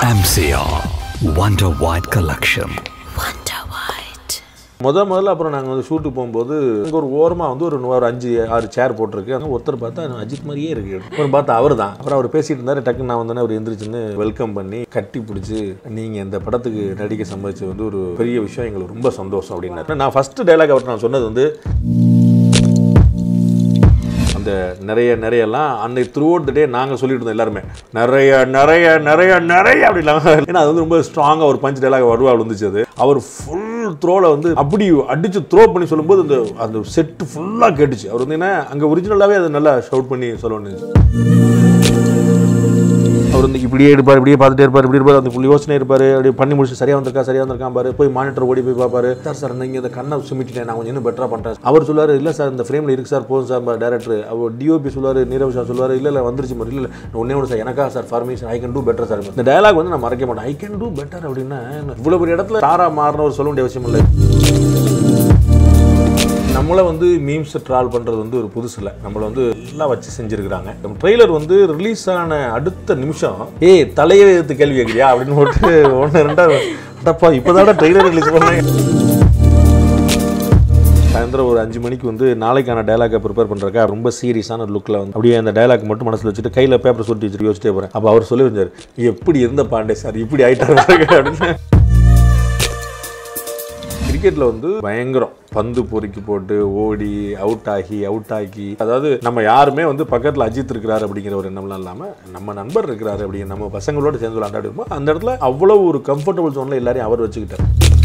MCR Wonder White Collection. Wonder White. முத முதல்ல அப்புறம் நாங்கள் வந்து ஷூட்டுக்கு போகும்போது இங்கே ஒரு ஓரமாக வந்து ஒரு ஒரு அஞ்சு ஆறு சேர் போட்டிருக்கு அங்க ஒருத்தர் பார்த்தா அஜித் மாதிரியே இருக்கு அப்புறம் பார்த்தா அவர் தான் அப்புறம் அவர் பேசிட்டு இருந்தாரு டக்குன்னு நான் வந்தோன்னே அவர் எந்திரிச்சுன்னு வெல்கம் பண்ணி கட்டி பிடிச்சி நீங்கள் இந்த படத்துக்கு நடிக்க சம்மதிச்சு வந்து ஒரு பெரிய விஷயம் எங்களுக்கு ரொம்ப சந்தோஷம் அப்படின்னாரு நான் ஃபஸ்ட்டு டைலாக் அவர்கிட்ட நான் சொன்னது வந்து அந்த நிறைய நிறையலாம் அன்னைக்கு த்ரூ அவுட் டே நாங்கள் சொல்லிட்டு இருந்தோம் எல்லாருமே நிறைய நிறைய நிறைய நிறைய அப்படிலாம் ஏன்னா அது வந்து ரொம்ப ஸ்ட்ராங்காக ஒரு பஞ்ச் டைலாக் வருவா இருந்துச்சு அது அவர் ஃபுல் த்ரோவில் வந்து அப்படி அடிச்சு த்ரோ பண்ணி சொல்லும்போது அந்த அந்த செட்டு ஃபுல்லாக கேட்டுச்சு அவர் வந்து என்ன அங்கே ஒரிஜினலாகவே அதை நல்லா ஷவுட் பண்ணி சொல்லணும் அவர் வந்து இப்படியே இருப்பார் இப்படியே பார்த்துட்டே இருப்பார் இப்படி இருப்பார் அந்த புள்ளி யோசனை இருப்பார் அப்படி பண்ணி முடிச்சு சரியா வந்திருக்கா சரியா வந்திருக்கான் பாரு போய் மானிட்டர் ஓடி போய் பார்ப்பாரு சார் சார் இந்த இங்கே இந்த கண்ணை சுமிட்டிட்டேன் நான் கொஞ்சம் இன்னும் பெட்டராக பண்ணுறேன் அவர் சொல்லுவார் இல்லை சார் இந்த ஃப்ரேமில் இருக்கு சார் போதும் சார் டேரக்டர் அவர் டிஓபி சொல்லுவார் நீரவ் சார் சொல்லுவார் இல்லை இல்லை வந்துருச்சு மாதிரி இல்லை இல்லை ஒன்றே ஒன்று சார் எனக்கா sir formation I can do better sir இந்த டயலாக் வந்து நான் மறைக்க மாட்டேன் ஐ கேன் டூ பெட்டர் அப்படின்னா இவ்வளோ பெரிய இடத்துல தாரா மாறினவர் சொல்ல வேண்டிய அவசியம் இல்லை நம்மளை வந்து மீம்ஸ் ட்ரால் பண்ணுறது வந்து ஒரு புதுசு இல்லை நம்மளை வந்து எல்லாம் வச்சு செஞ்சுருக்கிறாங்க நம்ம ட்ரெய்லர் வந்து ரிலீஸ் ஆன அடுத்த நிமிஷம் ஏய் தலையை எடுத்து கேள்வி கேட்குறியா அப்படின்னு போட்டு ஒன்று ரெண்டா அடப்பா இப்போ ட்ரெய்லர் ரிலீஸ் பண்ணேன் சாயந்தரம் ஒரு அஞ்சு மணிக்கு வந்து நாளைக்கான டைலாக்கை ப்ரிப்பேர் பண்ணுறக்கா ரொம்ப சீரியஸான லுக்கில் வந்து அப்படியே அந்த டைலாக் மட்டும் மனசில் வச்சுட்டு கையில் பேப்பர் சுட்டி வச்சுட்டு யோசிச்சிட்டே போகிறேன் அப்போ அவர் சொல்லி வந்தார் எப்படி இருந்த பாண்டே சார் இப்படி ஆயிட்டாரு அப்படின்னு கிரிக்கெட்டில் வந்து பயங்கரம் பந்து பொறுக்கி போட்டு ஓடி அவுட் ஆகி அவுட் ஆகி அதாவது நம்ம யாருமே வந்து பக்கத்தில் அஜித் இருக்கிறாரு அப்படிங்கிற ஒரு எண்ணம்லாம் இல்லாமல் நம்ம நண்பர் இருக்கிறாரு அப்படிங்கிற நம்ம பசங்களோட சேர்ந்து விளையாடி இருப்போம் அந்த இடத்துல அவ்வளோ ஒரு கம்ஃபர்டபுள் ஜோனில் எல்லாரையும் அவர் வச்சுக்கிட்டார்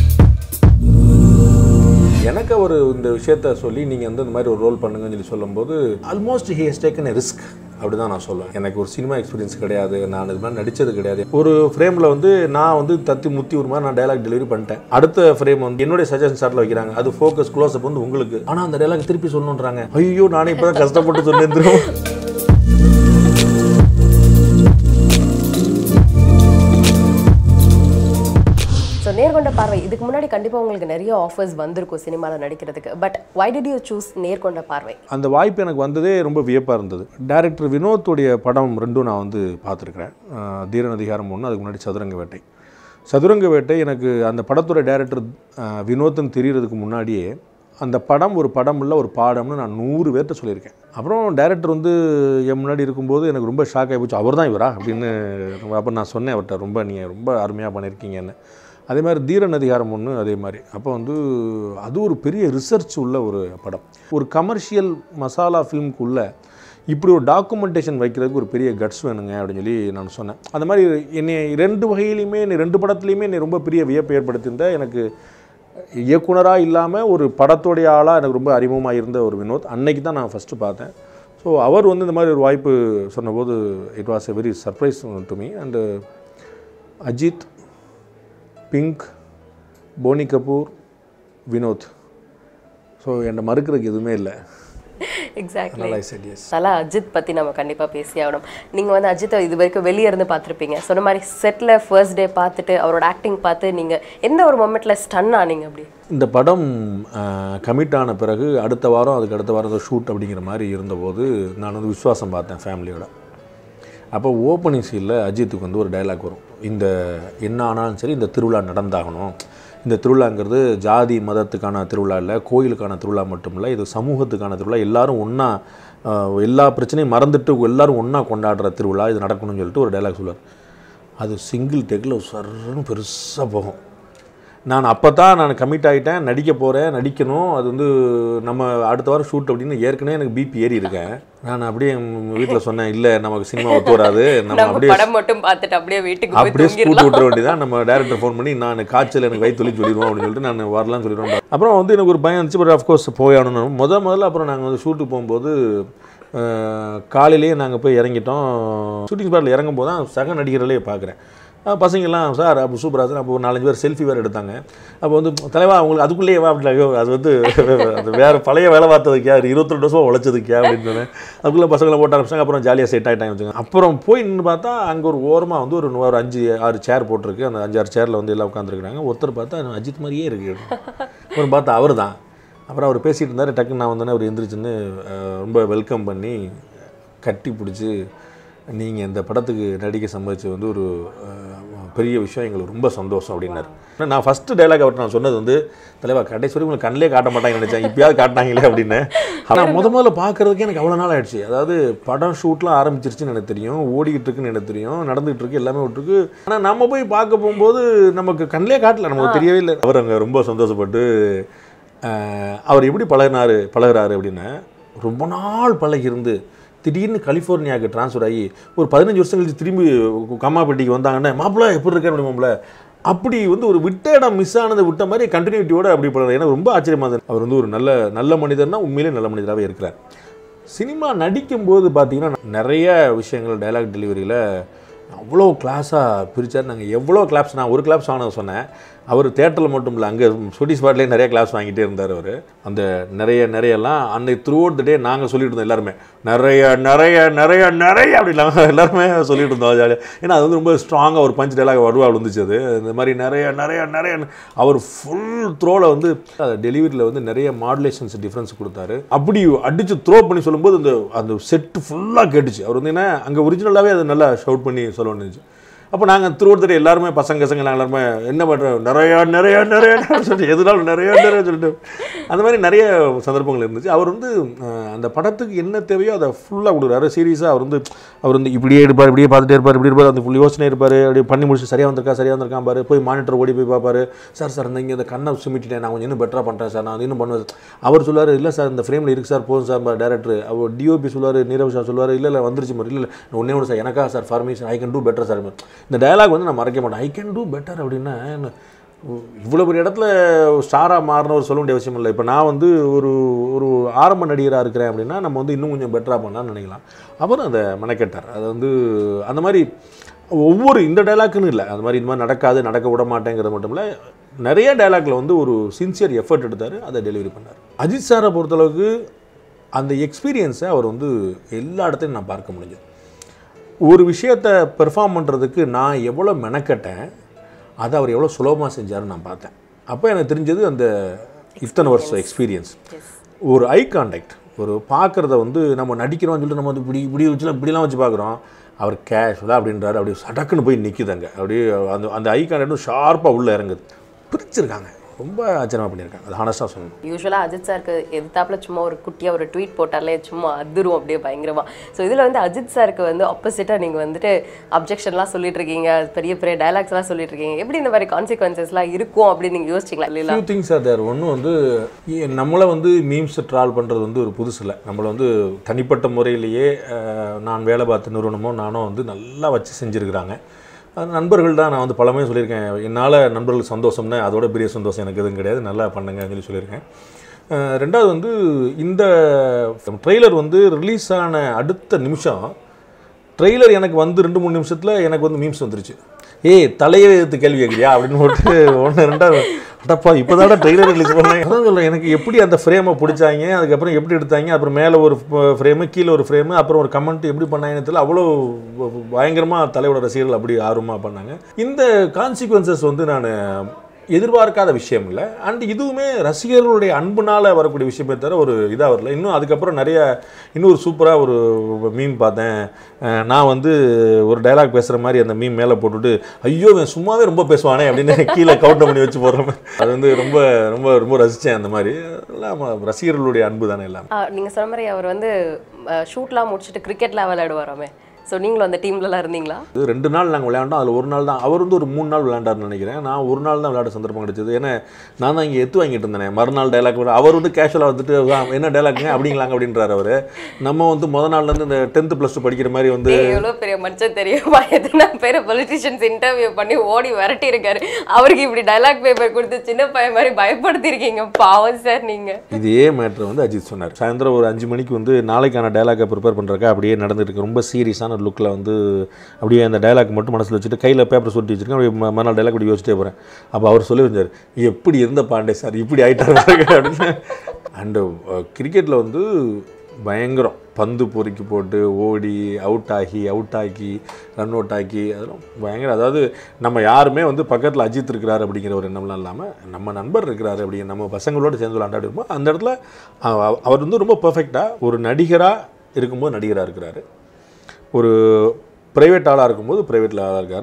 எனக்கு அவர் இந்த விஷயத்த சொல்லி நீங்கள் வந்து இந்த மாதிரி ஒரு ரோல் பண்ணுங்கன்னு சொல்லி சொல்லும்போது almost he has taken a risk அப்படி தான் நான் சொல்லுவேன் எனக்கு ஒரு சினிமா எக்ஸ்பீரியன்ஸ் கிடையாது நான் இது மாதிரி நடித்தது கிடையாது ஒரு ஃப்ரேமில் வந்து நான் வந்து தத்தி முத்தி ஒரு மாதிரி நான் டைலாக் டெலிவரி பண்ணிட்டேன் அடுத்த ஃப்ரேம் வந்து என்னுடைய சஜஷன் ஷாட்டில் வைக்கிறாங்க அது ஃபோக்கஸ் க்ளோஸ் அப் வந்து உங்களுக்கு ஆனால் அந்த டைலாக் திருப்பி சொல்லணுன்றாங்க ஐயோ நானே இப்போ தான் கஷ்டப்பட்டு சொன்னேன் திரும்ப ஸோ நேர்கொண்ட பார்வை இதுக்கு முன்னாடி கண்டிப்பாக உங்களுக்கு நிறைய ஆஃபர்ஸ் வந்திருக்கும் சினிமாவில் நடிக்கிறதுக்கு but why did you choose Nerkonda Paarvai அந்த வாய்ப்பு எனக்கு வந்ததே ரொம்ப வியப்பாக இருந்தது டைரக்டர் வினோத்துடைய படம் ரெண்டும் நான் வந்து பார்த்துருக்குறேன் அஹ் தீரன் அதிகாரம் ஒன்று அதுக்கு முன்னாடி சதுரங்க வேட்டை சதுரங்க வேட்டை எனக்கு அந்த படத்தோட டைரக்டர் அஹ், வினோத்துன்னு தெரியறதுக்கு முன்னாடியே அந்த படம் ஒரு படம் இல்லை ஒரு பாடம்னு நான் நூறு பேர்கிட்ட சொல்லியிருக்கேன் அப்புறம் டைரக்டர் வந்து என் முன்னாடி இருக்கும்போது எனக்கு ரொம்ப ஷாக் ஆகி போச்சு அவர் தான் இவரா அப்படின்னு அப்போ நான் சொன்னேன் அவர்கிட்ட ரொம்ப நீங்கள் ரொம்ப அருமையாக பண்ணியிருக்கீங்கன்னு அதே மாதிரி தீரன் அதிகாரம் ஒன்று அதே மாதிரி அப்போ வந்து அது ஒரு பெரிய ரிசர்ச் உள்ள ஒரு படம் ஒரு கமர்ஷியல் மசாலா ஃபிலிம்குள்ள இப்படி ஒரு டாக்குமெண்டேஷன் வைக்கிறதுக்கு ஒரு பெரிய கட்ஸ் வேணுங்க அப்படின்னு சொல்லி நான் சொன்னேன் அந்த மாதிரி என்னை ரெண்டு வகையிலையுமே என்னை ரெண்டு படத்துலையுமே என்னை ரொம்ப பெரிய வியப்பு ஏற்படுத்தியிருந்த எனக்கு இயக்குனராக இல்லாமல் ஒரு படத்தோடைய ஆளாக எனக்கு ரொம்ப அறிமுகமாக இருந்த ஒரு வினோத் அன்னைக்கு தான் நான் ஃபஸ்ட்டு பார்த்தேன் ஸோ அவர் வந்து இந்த மாதிரி ஒரு வாய்ப்பு சொன்னபோது it was a very surprise to me and Ajith Pink Boney Kapoor Vinoth so என்னை மறுக்கிறதுக்கு எதுவுமே இல்லை எக்ஸாக்ட்லி அதனால் ஐ செட் எஸ் தலா அஜித் பற்றி நம்ம கண்டிப்பாக பேசி ஆகணும் நீங்கள் வந்து அஜித்தை இது வரைக்கும் வெளியே இருந்து பார்த்துருப்பீங்க சொன்ன மாதிரி செட்டில் ஃபர்ஸ்ட் டே பார்த்துட்டு அவரோட ஆக்டிங் பார்த்து நீங்கள் எந்த ஒரு மொமெண்ட்டில் ஸ்டன் ஆனீங்க அப்படி இந்த படம் கமிட் ஆன பிறகு அடுத்த வாரம் அதுக்கு அடுத்த வாரம் ஷூட் அப்படிங்கிற மாதிரி இருந்தபோது நான் வந்து விஸ்வாசம் பார்த்தேன் ஃபேமிலியோட அப்போ ஓப்பனிங் சீனில் அஜித்துக்கு வந்து ஒரு டைலாக் வரும் இந்த என்ன ஆனாலும் சரி இந்த திருவிழா நடந்தாகணும் இந்த திருவிழாங்கிறது ஜாதி மதத்துக்கான திருவிழா இல்லை கோயிலுக்கான திருவிழா மட்டும் இல்லை இது சமூகத்துக்கான திருவிழா எல்லாரும் ஒன்றா எல்லா பிரச்சனையும் மறந்துட்டு எல்லாரும் ஒன்றா கொண்டாடுற திருவிழா இது நடக்கணும்னு சொல்லிட்டு ஒரு டைலாக் சொல்லுவார் அது சிங்கிள் டேக்கில் சர்ன்னு பெருசாக போகும் நான் அப்போ தான் நான் கமிட் ஆகிட்டேன் நடிக்க போகிறேன் நடிக்கணும் அது வந்து நம்ம அடுத்த வாரம் ஷூட் அப்படின்னு ஏற்கனவே எனக்கு பிபி ஏறி இருக்கேன் நான் அப்படியே வீட்டில் சொன்னேன் இல்லை நமக்கு சினிமா ஒத்து வராது நம்ம நம்ம அப்படியே படம் மட்டும் பார்த்துட்டு அப்படியே வீட்டுக்கு போய் அப்படியே ஸ்கூட் தூங்கிடலாம் விட்டுற வேண்டியதான் நம்ம டேரக்டர் ஃபோன் பண்ணி நான் காய்ச்சல் எனக்கு வயிற்று வலி சொல்லிடுவோம் அப்படின்னு சொல்லிட்டு நான் வரலாம்னு சொல்லிடுவோம் அப்புறம் வந்து எனக்கு ஒரு பயம் இருந்துச்சு பட் அஃப்கோர்ஸ் போயாகணும் முத முதல்ல அப்புறம் நாங்கள் வந்து ஷூட்டுக்கு போகும்போது அஹ், காலையிலேயே நாங்கள் போய் இறங்கிட்டோம் ஷூட்டிங் ஸ்பாட்டில் இறங்கும் போது தான் சக நடிகர்களே பார்க்குறேன் பசங்கள்லாம் சார் அப்போ சூப்பராக சார் அப்போ ஒரு நாலஞ்சு பேர் செல்ஃபி வேறு எடுத்தாங்க அப்போ வந்து தலைவா உங்களுக்கு அதுக்குள்ளேயே வா அப்படி ஐயோ அது வந்து அது வேறு பழைய வேலை பார்த்ததுக்கே அது இருபத்தி வருஷமாக உழைச்சதுக்கே அப்படின்னு சொன்னேன் அதுக்குள்ளே பசங்களை போட்ட ஆரம்பிச்சாங்க அப்புறம் ஜாலியாக செட் ஆகிட்டாங்க வச்சுக்கோங்க அப்புறம் போய் நின்று பார்த்தா அங்கே ஒரு ஓரமாக வந்து ஒரு ஒரு அஞ்சு ஆறு சேர் போட்டிருக்கு அந்த அஞ்சாறு சேரில் வந்து எல்லாம் உட்காந்துருக்குறாங்க ஒருத்தர் பார்த்தா அஜித் மாதிரியே இருக்கு அப்புறம் பார்த்தா அவர் தான் அப்புறம் அவர் பேசிகிட்டு இருந்தார் டக்குன்னு நான் வந்தோடனே அவர் எந்திரிச்சுன்னு அஹ், ரொம்ப வெல்கம் பண்ணி கட்டி பிடிச்சி நீங்கள் இந்த படத்துக்கு நடிக்க சம்மதிச்சு வந்து ஒரு அஹ், பெரிய விஷயம் எங்களுக்கு ரொம்ப சந்தோஷம் அப்படின்னாரு ஆனா, நான் ஃபஸ்ட்டு டைலாக் அவர்கிட்ட நான் சொன்னது வந்து தலைவா கடைசி வரைக்கும் உங்களுக்கு கண்ணிலே காட்ட மாட்டாங்கன்னு நினச்சேன் இப்பயாவது காட்டினாங்களே அப்படின்னு ஆனால் முத முதல்ல பார்க்குறதுக்கு எனக்கு அவ்வளோ நாள் ஆயிடுச்சு அதாவது படம் ஷூட்லாம் ஆரம்பிச்சிருச்சுன்னு எனக்கு தெரியும் ஓடிக்கிட்டு இருக்குன்னு எனக்கு தெரியும் நடந்துகிட்டு இருக்கு எல்லாமே விட்டுருக்கு ஆனால் நம்ம போய் பார்க்க போகும்போது நமக்கு கண்ணிலே காட்டல நமக்கு தெரியவே இல்லை அவர் அங்கே ரொம்ப சந்தோஷப்பட்டு ஆஹ், அவர் எப்படி பழகினாரு பழகுறாரு அப்படின்னு ரொம்ப நாள் பழகி இருந்து திடீர்னு கலிஃபோர்னியாவுக்கு ட்ரான்ஸ்ஃபர் ஆகி ஒரு பதினஞ்சு வருஷம் கழிச்சு திரும்பி கம்மாப்பட்டிக்கு வந்தாங்கன்னா மாப்பிள்ள எப்படி இருக்கேன் அப்படிமாப்ல அப்படி வந்து ஒரு விட்ட இடம் மிஸ் ஆனதை விட்ட மாதிரி கண்டினியூட்டியோட அப்படி பண்ணுறது எனக்கு ரொம்ப ஆச்சரியமாக இருந்தது அவர் வந்து ஒரு நல்ல நல்ல மனிதர்னா உண்மையிலே நல்ல மனிதராகவே இருக்கிறார் சினிமா நடிக்கும்போது பார்த்தீங்கன்னா நிறைய விஷயங்கள் டைலாக் டெலிவரியில் அவ்வளோ கிளாஸாக பிரித்தார் நாங்கள் எவ்வளோ கிளாப்ஸ் நான் ஒரு கிளாப்ஸ் ஆனது சொன்னேன் அவர் தேட்டரில் மட்டும் இல்லை அங்கே ஷூட்டிங் ஸ்பாட்லேயே நிறைய கிளாஸ் வாங்கிட்டே இருந்தார் அவர் அந்த நிறைய நிறையெல்லாம் அன்னைக்கு த்ரூ அவுட் த டே நாங்கள் சொல்லிட்டு இருந்தோம் எல்லாருமே நிறைய நிறைய நிறைய நிறைய அப்படி இல்லாமல் எல்லாருமே சொல்லிட்டு இருந்தோம் ஜாலியாக ஏன்னா அது வந்து ரொம்ப ஸ்ட்ராங்காக ஒரு பஞ்ச் டைலாக் வருவா விழுந்துச்சு அது இந்த மாதிரி நிறைய நிறைய நிறைய அவர் ஃபுல் த்ரோவில் வந்து டெலிவரியில் வந்து நிறைய மாடுலேஷன்ஸ் டிஃப்ரென்ஸ் கொடுத்தாரு அப்படி அடித்து த்ரோ பண்ணி சொல்லும்போது அந்த அந்த செட்டு ஃபுல்லாக கேட்டுச்சு அவர் வந்து என்ன அங்கே ஒரிஜினலாகவே அதை நல்லா ஷவுட் பண்ணி சொல்ல வந்துச்சு அப்போ நாங்கள் த்ரூ எல்லாருமே பசங்க பசங்க நாங்கள் எல்லாருமே என்ன பண்ணுறோம் நிறையா நிறையா நிறையா சொல்லிட்டு எதுனாலும் நிறையா நிறைய சொல்லிட்டு அந்த மாதிரி நிறைய சந்தர்ப்பங்கள் இருந்துச்சு அவர் வந்து அஹ், அந்த படத்துக்கு என்ன தேவையோ அதை ஃபுல்லாக கொடுக்குறாரு சீரியஸாக அவர் வந்து அவர் வந்து இப்படியே இருப்பார் இப்படியே பார்த்துட்டே இருப்பார் இப்படி இருப்பார் அந்த ஃபுல் யோசனை இருப்பார் அப்படியே பண்ணி முடிச்சு சரியாக வந்திருக்கா சரியாக வந்திருக்கான் பாரு போய் மானிட்டர் ஓடி போய் பார்ப்பாரு சார் சார் இந்த இங்கே இந்த கண்ணை சுமிட்டிட்டேன் நான் கொஞ்சம் இன்னும் பெட்டராக பண்ணுறேன் சார் நான் அது இன்னும் பண்ணுவேன் அவர் சொல்லுவார் இல்லை சார் இந்த ஃப்ரேமில் இருக்கு சார் போதும் சார் டேரக்டர் அவர் டிஓபி சொல்லுவார் நீரவ் சார் சொல்லுவார் இல்லை இல்லை வந்துருச்சு மாதிரி இல்லை இல்லை ஒன்றே ஒன்று சார் எனக்கா sir formation I can do better sir இந்த டயலாக் வந்து நான் மறைக்க மாட்டேன் ஐ கேன் டூ பெட்டர் அப்படின்னா என்ன, இவ்வளோ பெரிய இடத்துல ஸ்டாராக மாறினவர் சொல்ல வேண்டிய அவசியம் இல்லை இப்போ நான் வந்து ஒரு ஒரு ஆரம்ப நடிகராக இருக்கிறேன் அப்படின்னா நம்ம வந்து இன்னும் கொஞ்சம் பெட்டராக பண்ணலாம்னு நினைக்கலாம் அவரும் அதை மெனக்கெட்டார் அது வந்து அந்த மாதிரி ஒவ்வொரு இந்த டைலாக்குன்னு இல்லை அந்த மாதிரி இந்த மாதிரி நடக்காது நடக்க விட மாட்டேங்கிறது மட்டும் இல்லை நிறைய டைலாக்ல வந்து ஒரு சின்சியர் எஃபர்ட் எடுத்தார் அதை டெலிவரி பண்ணார் அஜித் சாரை பொறுத்தளவுக்கு அந்த எக்ஸ்பீரியன்ஸை அவர் வந்து எல்லா இடத்துலையும் நான் பார்க்க முடிஞ்சது ஒரு விஷயத்தை பெர்ஃபார்ம் பண்ணுறதுக்கு நான் எவ்வளோ மெனக்கட்டேன் அதை அவர் எவ்வளோ சுலபமாக செஞ்சாருன்னு நான் பார்த்தேன் அப்போ எனக்கு தெரிஞ்சது அந்த இத்தனை வருஷம் எக்ஸ்பீரியன்ஸ் ஒரு ஐ கான்டாக்ட் ஒரு பார்க்குறத வந்து நம்ம நடிக்கிறோம்னு சொல்லிட்டு நம்ம வந்து இப்படி இப்படி வச்சுலாம் இப்படிலாம் வச்சு பார்க்குறோம் அவர் கேஷுவலாக அப்படின்றாரு அப்படியே சடக்குன்னு போய் நிற்குதுங்க அப்படியே அந்த அந்த ஐ கான்டாக்டும் ஷார்ப்பாக உள்ளே இறங்குது பிரிச்சிருக்காங்க ரொம்ப ஆச்சரியமாக பண்ணியிருக்காங்க அது ஹானஸ்ட்டாக சொல்லணும் யூஸ்வலாக அஜித் சாருக்கு எதிர்த்தாப்புல சும்மா ஒரு குட்டியாக ஒரு ட்வீட் போட்டாலே சும்மா அதிரும் அப்படியே பயங்கரமா ஸோ இதில் வந்து அஜித் சாருக்கு வந்து ஆப்போசிட்டாக நீங்கள் வந்துட்டு அப்ஜெக்ஷன்லாம் சொல்லிட்டு இருக்கீங்க பெரிய பெரிய டைலாக்ஸ்லாம் சொல்லிட்டு இருக்கீங்க எப்படி இந்த மாதிரி கான்சிக்வன்சஸ்லாம் இருக்கும் அப்படின்னு நீங்கள் யோசிச்சிங்களா இல்லையா ஃபியூ திங்ஸ் ஆர் தேர் ஒன்று வந்து இ- நம்மளை வந்து மீம்ஸ் ட்ரால் பண்ணுறது வந்து ஒரு புதுசு இல்லை நம்மளை வந்து தனிப்பட்ட முறையிலேயே அஹ், நான் வேலை பார்த்த நிறுவனமோ நானோ வந்து நல்லா வச்சு செஞ்சுருக்கிறாங்க அது நண்பர்கள் தான் நான் வந்து பலமே சொல்லியிருக்கேன் என்னால் நண்பர்கள் சந்தோஷம்னு அதோட பெரிய சந்தோஷம் எனக்கு எதுவும் கிடையாது நல்லா பண்ணுங்கன்னு சொல்லி சொல்லியிருக்கேன் அஹ், ரெண்டாவது வந்து இந்த ட்ரெய்லர் வந்து ரிலீஸ் ஆன அடுத்த நிமிஷம் ட்ரெய்லர் எனக்கு வந்து ரெண்டு மூணு நிமிஷத்தில் எனக்கு வந்து மீம்ஸ் வந்துருச்சு ஏய் தலையே எடுத்து கேள்வி கேட்குறியா அப்படின்னு போட்டு ஒன்று ரெண்டாவது அடப்பா இப்போ தான் ட்ரெய்லர் ரிலீஸ் பண்ணேன் அதான் சொல்கிறேன் எனக்கு எப்படி அந்த ஃப்ரேமை பிடிச்சாங்க அதுக்கப்புறம் எப்படி எடுத்தாங்க அப்புறம் மேலே ஒரு ஃப்ரேமு கீழே ஒரு ஃப்ரேமு அப்புறம் ஒரு கமெண்ட் எப்படி பண்ணாங்கன்னு தெரியல அவ்வளோ பயங்கரமாக தலையோட ரசிகர்கள் அப்படி ஆர்வமாக பண்ணாங்க இந்த கான்சிக்வன்சஸ் வந்து நான் எதிர்பார்க்காத விஷயம் இல்லை அண்ட் இதுவுமே ரசிகர்களுடைய அன்புனால வரக்கூடிய விஷயமே தவிர ஒரு இதாக வரல இன்னும் அதுக்கப்புறம் நிறைய இன்னொரு சூப்பராக ஒரு மீம் பார்த்தேன் அஹ் நான் வந்து ஒரு டயலாக் பேசுகிற மாதிரி அந்த மீம் மேலே போட்டுட்டு ஐயோ இவன் சும்மாவே ரொம்ப பேசுவானே அப்படின்னு கீழே கவுண்ட் பண்ணி வச்சு போடுற மாதிரி அது வந்து ரொம்ப ரொம்ப ரொம்ப ரசித்தேன் அந்த மாதிரி எல்லாம் ரசிகர்களுடைய அன்பு தானே எல்லாம் நீங்கள் சொன்ன மாதிரி அவர் வந்து ஷூட்லாம் முடிச்சுட்டு கிரிக்கெட்லாம் விளையாடுவாராமே ஸோ நீங்களும் அந்த டீம்லலாம் இருந்தீங்களா இது ரெண்டு நாள் நாங்கள் விளையாண்டோம் அதில் ஒரு நாள் தான் அவர் வந்து ஒரு மூணு நாள் விளையாண்டாருன்னு நினைக்கிறேன் நான் ஒரு நாள் தான் விளையாட சந்தர்ப்பம் கிடைச்சது ஏன்னா நான் தான் இங்கே எத்து வாங்கிட்டு இருந்தேன் மறுநாள் டைலாக் அவர் வந்து கேஷுவலாக வந்துட்டு "ஆ, என்ன டைலாக்ங்க அப்படிங்களாங்க அப்படின்றாரு அவர் நம்ம வந்து முத நாள்லேருந்து இந்த டென்த்து ப்ளஸ் டூ படிக்கிற மாதிரி வந்து எவ்வளோ பெரிய மனுஷன் தெரியுமா எத்தனை பேர் பொலிட்டிஷியன்ஸ் இன்டர்வியூ பண்ணி ஓடி விரட்டி இருக்காரு அவருக்கு இப்படி டைலாக் பேப்பர் கொடுத்து சின்ன பையன் மாதிரி பயப்படுத்திருக்கீங்க பாவம் சார் நீங்கள் இதே மேட்ரு வந்து அஜித் சொன்னார் சாயந்தரம் ஒரு அஞ்சு மணிக்கு வந்து நாளைக்கான டைலாக்கை ப்ரிப்பேர் பண்ணுறக்கா அப்படியே நடந்துட்டு இருக்கு ரொம்ப சீரியஸான லுக்கில் வந்து அப்படியே அந்த டைலாக் மட்டும் மனசில் வச்சுட்டு கையில் பேப்பர் சுட்டி வச்சிருக்கேன் அப்படியே ம- மறுநாள் டைலாக் இப்படி யோசிச்சிட்டே போகிறேன் அப்போ அவர் சொல்லியிருந்தார் எப்படி இருந்த பாண்டே சார் இப்படி ஆயிட்டார் பாருங்க" அப்படின்னு அண்டு கிரிக்கெட்டில் வந்து பயங்கரம் பந்து பொறுக்கி போட்டு ஓடி அவுட் ஆகி அவுட் ஆக்கி ரன் அவுட் ஆக்கி அதெல்லாம் பயங்கரம் அதாவது நம்ம யாருமே வந்து பக்கத்தில் அஜித் இருக்கிறார் அப்படிங்கிற ஒரு எண்ணம்லாம் இல்லாமல் நம்ம நண்பர் இருக்கிறாரு அப்படிங்கிற நம்ம பசங்களோட சேர்ந்து விளாண்டாடி இருப்போம் அந்த இடத்துல அவ- அவர் வந்து ரொம்ப பர்ஃபெக்டாக ஒரு நடிகராக இருக்கும்போது நடிகராக இருக்கிறாரு ஒரு ப்ரைவேட் ஆளாக இருக்கும்போது ப்ரைவேட்டில் ஆளாக இருக்கார்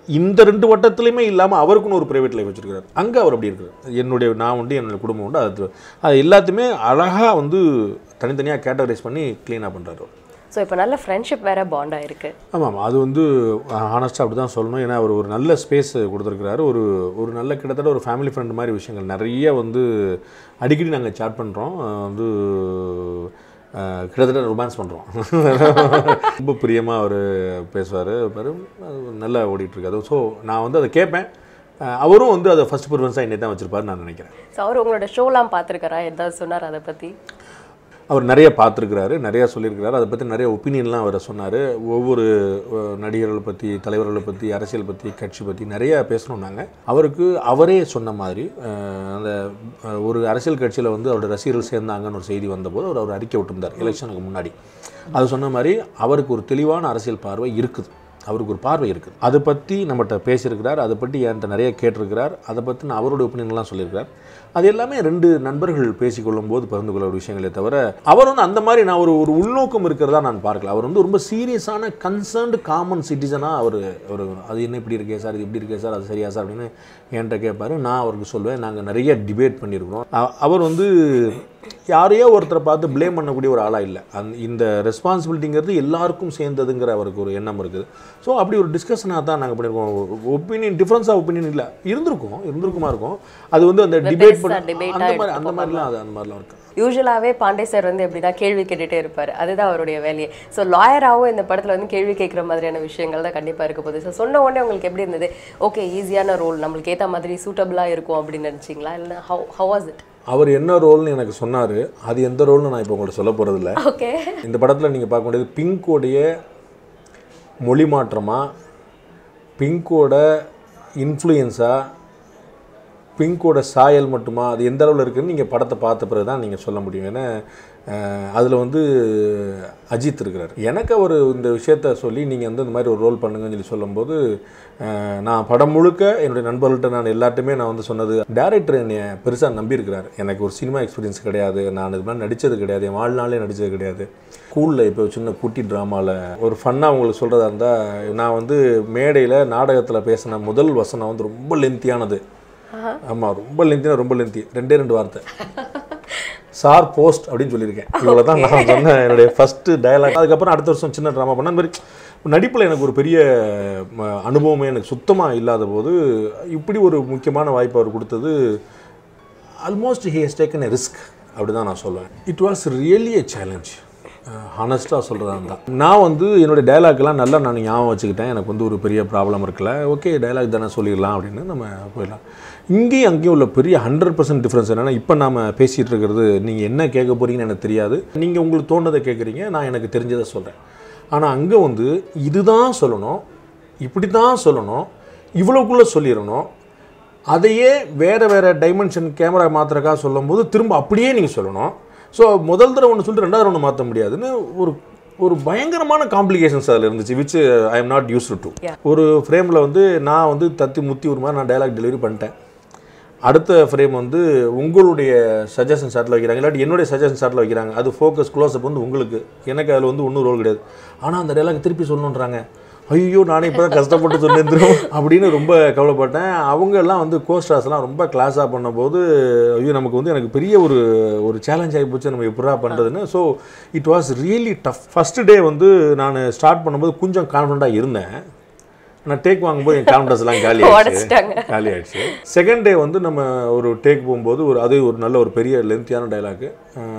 இந்த ரெண்டு வட்டத்துலையுமே இல்லாமல் அவருக்குன்னு ஒரு ப்ரைவேட் லைஃப் வச்சிருக்காரு அங்கே அவர் அப்படி இருக்காரு என்னுடைய நான் உண்டு என்னுடைய குடும்பம் உண்டு அது அது எல்லாத்தையுமே அழகாக வந்து தனித்தனியாக கேட்டகரைஸ் பண்ணி க்ளீனாக பண்ணுறாரு ஸோ இப்போ நல்ல ஃப்ரெண்ட்ஷிப் வேற பாண்ட் ஆயிருக்கு ஆமாம் அது வந்து ஹானஸ்ட்டாக அப்படி தான் சொல்லணும் ஏன்னா அவர் ஒரு நல்ல ஸ்பேஸ் கொடுத்துருக்கிறாரு ஒரு ஒரு நல்ல கிட்டத்தட்ட ஒரு ஃபேமிலி ஃப்ரெண்ட் மாதிரி விஷயங்கள் நிறைய வந்து அடிக்கடி நாங்கள் சேட் பண்ணுறோம் வந்து அஹ், கிட்டத்தட்ட ரொமான்ஸ் பண்ணுறோம் ரொம்ப பிரியமாக அவர் பேசுவார் பாரு அது நல்லா ஓடிட்டுருக்காரு ஸோ நான் வந்து அதை கேட்பேன் அஹ், அவரும் வந்து அதை ஃபஸ்ட் ப்ரிஃபரன்ஸாக என்னை தான் வச்சுருப்பாருன்னு நான் நினைக்கிறேன் ஸோ அவர் உங்களோட ஷோலாம் பார்த்துருக்காரா ஏதாவது சொன்னார் அதை பற்றி அவர் நிறைய பார்த்துருக்கிறாரு நிறையா சொல்லியிருக்கிறாரு அதை பற்றி நிறைய ஒப்பீனியன்லாம் அவர் சொன்னார் ஒவ்வொரு அஹ், நடிகர்களை பற்றி தலைவர்களை பற்றி அரசியல் பற்றி கட்சி பற்றி நிறையா பேசணும் நாங்கள் அவருக்கு அவரே சொன்ன மாதிரி அஹ், அந்த அஹ், ஒரு அரசியல் கட்சியில் வந்து அவரோட ரசிகர்கள் சேர்ந்தாங்கன்னு ஒரு செய்தி வந்தபோது அவர் ஒரு அறிக்கை விட்டிருந்தார் எலெக்ஷனுக்கு முன்னாடி அது சொன்ன மாதிரி அவருக்கு ஒரு தெளிவான அரசியல் பார்வை இருக்குது அவருக்கு ஒரு பார்வை இருக்குது அதை பற்றி நம்மகிட்ட பேசியிருக்கிறார் அதை பற்றி என்கிட்ட நிறைய கேட்டிருக்கிறார் அதை பற்றி அவருடைய ஒப்பீனியன்லாம் சொல்லியிருக்கிறார் அது எல்லாமே ரெண்டு நண்பர்கள் பேசிக்கொள்ளும் போது பகிர்ந்து கொள்ள விஷயங்களே தவிர அவர் வந்து அந்த மாதிரி நான் ஒரு ஒரு உள்நோக்கம் இருக்கிறதா நான் பார்க்கல அவர் வந்து ரொம்ப சீரியஸான கன்சர்ன்டு காமன் சிட்டிசனாக அவர் ஒரு அது என்ன இப்படி இருக்கே சார் இது இப்படி இருக்கே சார் அது சரியா சார் அப்படின்னு என்கிட்ட கேட்பாரு நான் அவருக்கு சொல்லுவேன் நாங்கள் நிறைய டிபேட் பண்ணியிருக்கிறோம் அ- அவர் வந்து யாரையோ ஒருத்தரை பார்த்து ப்ளேம் பண்ணக்கூடிய ஒரு ஆளாக இல்லை அந் இந்த ரெஸ்பான்சிபிலிட்டிங்கிறது எல்லாருக்கும் சேர்ந்ததுங்கிற அவருக்கு ஒரு எண்ணம் இருக்குது ஸோ அப்படி ஒரு டிஸ்கஷனாக தான் நாங்கள் பண்ணியிருக்கோம் ஒப்பீனியன் டிஃப்ரென்ஸ் ஆஃப் ஒப்பீனியன் இல்லை இருந்திருக்கும் இருந்திருக்குமா இருக்கும் அது வந்து அந்த டிபேட் பெருசா பண்ண debate-ஆ அந்த மாதிரி எடுத்துட்டு அந்த மாதிரிலாம் அது அந்த மாதிரிலாம் இருக்கு யூஸ்வலாகவே பாண்டே சார் வந்து எப்படின்னா கேள்வி கேட்டுட்டே இருப்பார் அதுதான் அவருடைய வேலையே ஸோ லாயராகவும் இந்த படத்தில் வந்து கேள்வி கேட்குற மாதிரியான விஷயங்கள் தான் கண்டிப்பாக இருக்க போகுது ஸோ சொன்ன உடனே உங்களுக்கு எப்படி இருந்தது ஓகே ஈஸியான ரோல் நம்மளுக்கு ஏற்ற மாதிரி சூட்டபிளாக இருக்கும் அப்படின்னு நினச்சிங்களா இல்லை ஹவ் ஹவ் வாஸ் இட் அவர் என்ன ரோல்னு எனக்கு சொன்னார் அது எந்த ரோல்னு நான் இப்போ உங்கள்கிட்ட சொல்ல போகிறதில்ல ஓகே இந்த படத்தில் நீங்கள் பார்க்க வேண்டியது பிங்கோடைய மொழி மாற்றமா பிங்கோட இன்ஃப்ளூயன்ஸாக பிங்கோட சாயல் மட்டுமா அது எந்த அளவில் இருக்குன்னு நீங்கள் படத்தை பார்த்த பிறகு தான் நீங்கள் சொல்ல முடியும் ஏன்னா அதில் வந்து அஜித் இருக்கிறார் எனக்கு அவர் இந்த விஷயத்த சொல்லி நீங்கள் வந்து இந்த மாதிரி ஒரு ரோல் பண்ணுங்கன்னு சொல்லி சொல்லும்போது அஹ், நான் படம் முழுக்க என்னுடைய நண்பர்கள்ட்ட நான் எல்லார்ட்டுமே நான் வந்து சொன்னது டேரக்டர் என்னை பெருசாக நம்பியிருக்கிறார் எனக்கு ஒரு சினிமா எக்ஸ்பீரியன்ஸ் கிடையாது நான் இது மாதிரி நடித்தது கிடையாது என் வாழ்நாளே நடித்தது கிடையாது ஸ்கூலில் இப்போ சின்ன குட்டி ட்ராமாவில் ஒரு ஃபன்னாக உங்களுக்கு சொல்கிறதா இருந்தால் நான் வந்து மேடையில் நாடகத்தில் பேசின முதல் வசனம் வந்து ரொம்ப லென்த்தியானது ஆமாம் ரொம்ப லென்த்தினா ரொம்ப லென்த்தி ரெண்டே ரெண்டு வார்த்தை சார் போஸ்ட் அப்படின்னு சொல்லியிருக்கேன் இவ்வளோ தான் நான் சொன்னேன் என்னுடைய ஃபஸ்ட்டு டயலாக் அதுக்கப்புறம் அடுத்த வருஷம் சின்ன ட்ராமா பண்ண அந்த மாதிரி நடிப்பில் எனக்கு ஒரு பெரிய ம, அனுபவமே எனக்கு சுத்தமாக இல்லாத போது இப்படி ஒரு முக்கியமான வாய்ப்பு அவர் கொடுத்தது almost he has taken a risk அப்படி தான் நான் சொல்லுவேன் it was really a challenge ஹானஸ்ட்டாக சொல்கிறதா இருந்தால் நான் வந்து என்னுடைய டயலாக்லாம் நல்லா நான் ஞாபகம் வச்சுக்கிட்டேன் எனக்கு வந்து ஒரு பெரிய ப்ராப்ளம் இருக்குல்ல ஓகே டயலாக் தானே சொல்லிடலாம் அப்படின்னு நம்ம போயிடலாம் இங்கேயும் அங்கேயும் உள்ள பெரிய ஹண்ட்ரட் பர்சன்ட் டிஃப்ரென்ஸ் என்னென்னா இப்போ நாம பேசிகிட்டு இருக்கிறது நீங்கள் என்ன கேட்க போகிறீங்கன்னு எனக்கு தெரியாது நீங்கள் உங்களுக்கு தோணுதை கேட்குறீங்க நான் எனக்கு தெரிஞ்சதை சொல்கிறேன் ஆனால் அங்கே வந்து இதுதான் சொல்லணும் இப்படி தான் சொல்லணும் இவ்வளோக்குள்ளே சொல்லிடணும் அதையே வேறு வேறு டைமென்ஷன் கேமரா மாத்திரக்கா சொல்லும்போது திரும்ப அப்படியே நீங்கள் சொல்லணும் ஸோ முதல் தடவை ஒன்று சொல்லிட்டு ரெண்டாவது ஒன்று மாற்ற முடியாதுன்னு ஒரு ஒரு பயங்கரமான காம்ப்ளிகேஷன்ஸ் அதில் இருந்துச்சு which I am not used to Yeah. ஒரு ஃப்ரேமில் வந்து நான் வந்து தத்தி முத்தி ஒரு மாதிரி நான் டயலாக் டெலிவரி பண்ணிட்டேன் அடுத்த ஃப்ரேம் வந்து உங்களுடைய சஜஷன் ஷாட்டில் வைக்கிறாங்க இல்லாட்டி என்னுடைய சஜஷன் ஷாட்டில் வைக்கிறாங்க அது ஃபோக்கஸ் க்ளோஸ்அப் வந்து உங்களுக்கு எனக்கு அதில் வந்து ஒன்றும் ரோல் கிடையாது ஆனால் அந்த டயலாக் திருப்பி சொல்லணுன்றாங்க ஐயோ நானே இப்போ தான் கஷ்டப்பட்டு சொன்னேன் அப்படின்னு ரொம்ப கவலைப்பட்டேன் அவங்க எல்லாம் வந்து கோஸ்டார்ஸ்லாம் ரொம்ப கிளாஸாக பண்ணும்போது ஐயோ நமக்கு வந்து எனக்கு பெரிய ஒரு ஒரு சேலஞ்ச் ஆகி போச்சு நம்ம எப்படா பண்ணுறதுன்னு so it was really tough first day வந்து நான் ஸ்டார்ட் பண்ணும்போது கொஞ்சம் கான்ஃபிடண்ட்டாக இருந்தேன் நான் டேக் வாங்கும்போது என் கான்ஃபிடன்ஸ் எல்லாம் காலி ஆயிடுச்சு உடைச்சிட்டாங்க. காலி ஆயிடுச்சு செகண்ட் டே வந்து நம்ம ஒரு டேக் போகும்போது ஒரு அது ஒரு நல்ல ஒரு பெரிய லென்த்தியான டைலாக்கு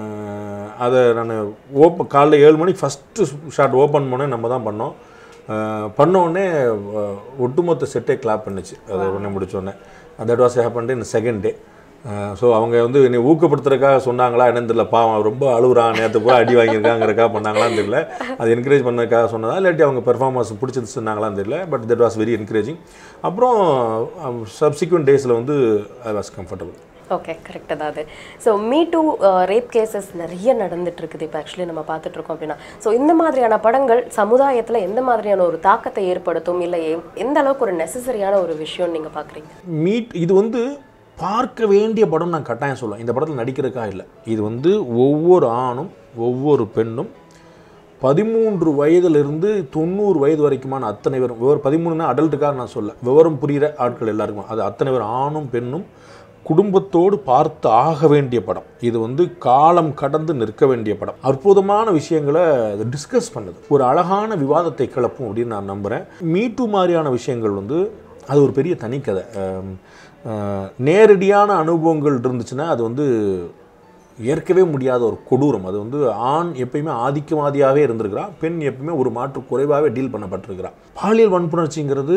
அதை நான் ஓப்ப காலைல ஏழு மணிக்கு ஃபஸ்ட்டு ஷாட் ஓப்பன் பண்ணே நம்ம தான் பண்ணோம் அஹ், பண்ண உடனே அஹ், ஒட்டுமொத்த செட்டே கிளாப் பண்ணுச்சு அதை உடனே முடிச்சோடனே that was happen in second day so அவங்க வந்து என்னை ஊக்கப்படுத்துறதுக்காக சொன்னாங்களா என்னன்னு தெரியல பாவம் அவன் ரொம்ப அழுகுறான் நேற்று போய் அடி வாங்கியிருக்காங்கிறக்காக பண்ணாங்களான்னு தெரியல அது என்கரேஜ் பண்ணதுக்காக சொன்னதா இல்லாட்டி அவங்க பெர்ஃபார்மன்ஸ் பிடிச்சது சொன்னாங்களான்னு தெரியல but that was very encouraging அப்புறம் சப்சிக்வெண்ட் டேஸில் வந்து ஐ வாஸ் கம்ஃபர்டபுள் ஓகே கரெக்டாக தான் அது so me too rape cases நிறைய நடந்துட்டு இருக்குது இப்போ ஆக்சுவலி நம்ம பார்த்துட்டு இருக்கோம் அப்படின்னா ஸோ இந்த மாதிரியான படங்கள் சமுதாயத்தில் எந்த மாதிரியான ஒரு தாக்கத்தை ஏற்படுத்தும் இல்லை எ- எந்த அளவுக்கு ஒரு நெசசரியான ஒரு விஷயம்னு நீங்கள் பார்க்குறீங்க மீட் இது வந்து பார்க்க வேண்டிய படம் நான் கட்டாயம் சொல்லுவேன் இந்த படத்தில் நடிக்கிறதுக்காக இல்லை இது வந்து ஒவ்வொரு ஆணும் ஒவ்வொரு பெண்ணும் பதிமூன்று வயதிலிருந்து தொண்ணூறு வயது வரைக்குமான அத்தனை பேரும் விவரம் பதிமூணுனா அடல்ட்டுக்காக நான் சொல்ல விவரம் புரிகிற ஆட்கள் எல்லாருக்கும் அது அத்தனை பேர் ஆணும் பெண்ணும் குடும்பத்தோடு பார்த்து ஆக வேண்டிய படம் இது வந்து காலம் கடந்து நிற்க வேண்டிய படம் அற்புதமான விஷயங்களை டிஸ்கஸ் பண்ணுது ஒரு அழகான விவாதத்தை கிளப்பும் அப்படின்னு நான் நம்புகிறேன் மீட்டு மாதிரியான விஷயங்கள் வந்து அது ஒரு பெரிய தனிக்கதை அம், அஹ், நேரடியான அனுபவங்கள் இருந்துச்சுன்னா அது வந்து ஏற்கவே முடியாத ஒரு கொடூரம் அது வந்து ஆண் எப்பயுமே ஆதிக்கவாதியாகவே இருந்திருக்கிறா பெண் எப்பயுமே ஒரு மாற்று குறைவாகவே டீல் பண்ணப்பட்டிருக்கிறா பாலியல் வன்புணர்ச்சிங்கிறது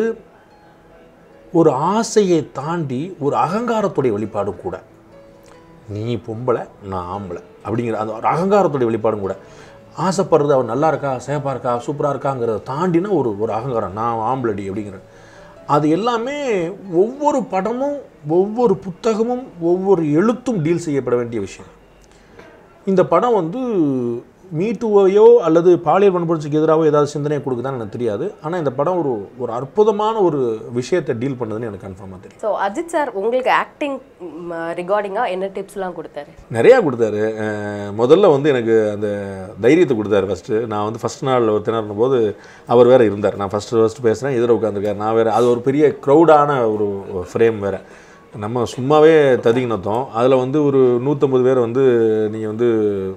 ஒரு ஆசையை தாண்டி ஒரு அகங்காரத்துடைய வெளிப்பாடும் கூட நீ பொம்பளை நான் ஆம்பளை அப்படிங்கிற அந்த ஒரு அகங்காரத்துடைய வெளிப்பாடும் கூட ஆசைப்படுறது அவன் நல்லா இருக்கா சேஃபாக இருக்கா சூப்பராக இருக்காங்கிறத தாண்டினா ஒரு ஒரு அகங்காரம் நான் ஆம்பளடி அப்படிங்கிற அது எல்லாமே ஒவ்வொரு படமும் ஒவ்வொரு புத்தகமும் ஒவ்வொரு எழுத்தும் டீல் செய்யப்பட வேண்டிய விஷயம் இந்த படம் வந்து மீட்டுவையோ அல்லது பாலியல் வன்புணர்ச்சிக்கு எதிராகவோ ஏதாவது சிந்தனையை கொடுக்குதான்னு எனக்கு தெரியாது ஆனால் இந்த படம் ஒரு ஒரு அற்புதமான ஒரு விஷயத்தை டீல் பண்ணுதுன்னு எனக்கு கன்ஃபார்மாக தெரியும் ஸோ அஜித் சார் உங்களுக்கு ஆக்டிங் ரிகார்டிங்காக என்ன டிப்ஸ்லாம் கொடுத்தாரு நிறையா கொடுத்தாரு அஹ் முதல்ல வந்து எனக்கு அந்த தைரியத்தை கொடுத்தாரு ஃபஸ்ட்டு நான் வந்து ஃபஸ்ட் நாள் ஒரு திணறின போது அவர் வேறு இருந்தார் நான் ஃபஸ்ட்டு ஃபஸ்ட்டு பேசுகிறேன் எதிர உட்காந்துருக்காரு நான் வேறு அது ஒரு பெரிய க்ரௌடான ஒரு ஃப்ரேம் வேறு நம்ம சும்மாவே ததிங்கினத்தோம் அதில் வந்து ஒரு நூற்றம்பது பேர் வந்து நீங்கள் வந்து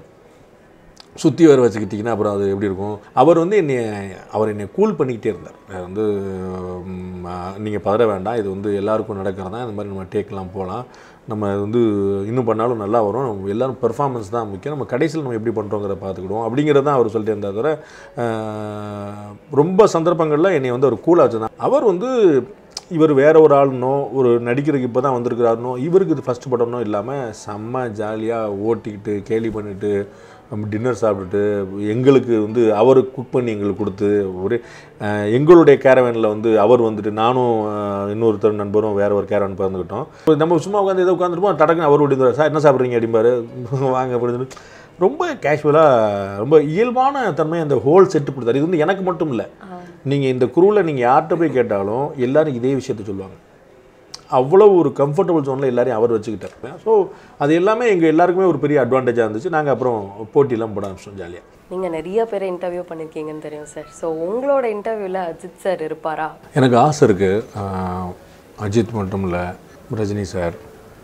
சுற்றி வர வச்சுக்கிட்டிங்கன்னா அப்புறம் அது எப்படி இருக்கும் அவர் வந்து என்னை அவர் என்னை கூல் பண்ணிக்கிட்டே இருந்தார் அது வந்து நீங்கள் பதற வேண்டாம் இது வந்து எல்லாருக்கும் நடக்கிறதா இந்த மாதிரி நம்ம டேக்கெலாம் போகலாம் நம்ம இது வந்து இன்னும் பண்ணாலும் நல்லா வரும் நம்ம எல்லாரும் பெர்ஃபார்மன்ஸ் தான் முக்கியம் நம்ம கடைசியில் நம்ம எப்படி பண்ணுறோங்கிறத பார்த்துக்கிடுவோம் அப்படிங்கிறத தான் அவர் சொல்லிட்டு இருந்தார் தவிர அஹ், ரொம்ப சந்தர்ப்பங்களில் என்னை வந்து அவர் கூலாக வச்சுருந்தார் அவர் வந்து இவர் வேற ஒரு ஆளுனோ ஒரு நடிக்கிறதுக்கு இப்போ தான் வந்திருக்கிறாருனோ இவருக்கு இது ஃபஸ்ட் படம்னோ இல்லாமல் செம்ம ஜாலியாக ஓட்டிக்கிட்டு கேலி பண்ணிட்டு நம்ம டின்னர் சாப்பிட்டுட்டு எங்களுக்கு வந்து அவர் குக் பண்ணி எங்களுக்கு கொடுத்து ஒரு அஹ், எங்களுடைய கேரவேனில் வந்து அவர் வந்துட்டு நானும் அஹ், இன்னொருத்தர் நண்பரும் வேற ஒரு கேரவன் பிறந்துக்கிட்டோம் நம்ம சும்மா உட்காந்து எதோ உட்காந்துருப்போம் டடக்குன்னு அவர் ஓடி சார் என்ன சாப்பிட்றீங்க அப்படிம்பாரு வாங்க அப்படின்னு ரொம்ப கேஷுவலாக ரொம்ப இயல்பான தன்மை அந்த ஹோல் செட்டு கொடுத்தாரு இது வந்து எனக்கு மட்டும் இல்லை நீங்கள் இந்த குரூவில் நீங்கள் யார்கிட்ட போய் கேட்டாலும் எல்லாரும் இதே விஷயத்த சொல்லுவாங்க அவ்வளோ ஒரு கம்ஃபர்டபுள் ஜோனில் எல்லாரையும் அவர் வச்சுக்கிட்டார் ஸோ அது எல்லாமே எங்கள் எல்லாருக்குமே ஒரு பெரிய அட்வான்டேஜாக இருந்துச்சு நாங்கள் அப்புறம் போட்டியெல்லாம் போட ஆரம்பிச்சோம் ஜாலியாக நீங்கள் நிறைய பேரை இன்டர்வியூ பண்ணியிருக்கீங்கன்னு தெரியும் சார் ஸோ உங்களோட இன்டர்வியூவில் அஜித் சார் இருப்பாரா எனக்கு ஆசை இருக்குது அஜித் மட்டும் இல்லை ரஜினி சார்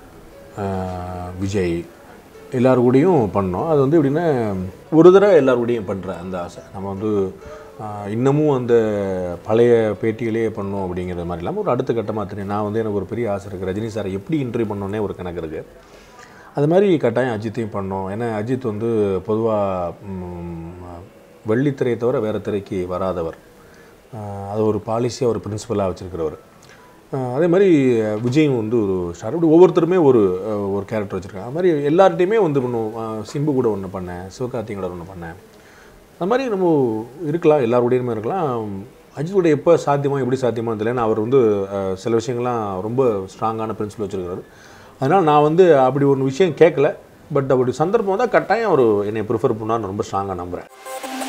ஆஹ், விஜய் எல்லார் கூடயும் பண்ணோம் அது வந்து எப்படின்னா ஒரு தடவை எல்லார் கூடயும் பண்ணுற அந்த ஆசை நம்ம வந்து ஆஹ், இன்னமும் அந்த பழைய பேட்டிகளே பண்ணோம் அப்படிங்கிற மாதிரி இல்லாமல் ஒரு அடுத்த கட்டமாக தெரியும் நான் வந்து எனக்கு ஒரு பெரிய ஆசை இருக்குது ரஜினி சாரை எப்படி இன்டர்வியூ பண்ணோன்னே ஒரு கணக்கு இருக்குது அது மாதிரி கட்டாயம் அஜித்தையும் பண்ணோம் ஏன்னா அஜித் வந்து பொதுவாக வெள்ளித்திரையை தவிர வேறு திரைக்கு வராதவர் ஆஹ் அது ஒரு பாலிசியாக ஒரு பிரின்சிபலாக வச்சுருக்கிறவர் அதே மாதிரி விஜயும் வந்து ஒரு ஸ்டார் இப்படி ஒவ்வொருத்தருமே ஒரு அஹ், ஒரு கேரக்டர் வச்சுருக்காங்க அது மாதிரி எல்லார்ட்டையுமே வந்து பண்ணுவோம் அஹ், சிம்பு கூட ஒன்று பண்ணேன் சிவகார்த்திகை கூட ஒன்று பண்ணேன் அது மாதிரி நம்ம இருக்கலாம் எல்லாரோடையுமே இருக்கலாம் அஜித்தோட எப்போ சாத்தியமோ எப்படி சாத்தியமோ தெரியல ஏன்னா அவர் வந்து அஹ், சில விஷயங்கள்லாம் ரொம்ப ஸ்ட்ராங்கான பிரின்சிபல் வச்சுருக்காரு அதனால் நான் வந்து அப்படி ஒரு விஷயம் கேட்கல பட் அப்படி சந்தர்ப்பம் வந்தால் கட்டாயம் அவர் என்னை ப்ரிஃபர் பண்ணான்னு ரொம்ப ஸ்ட்ராங்காக நம்புகிறேன்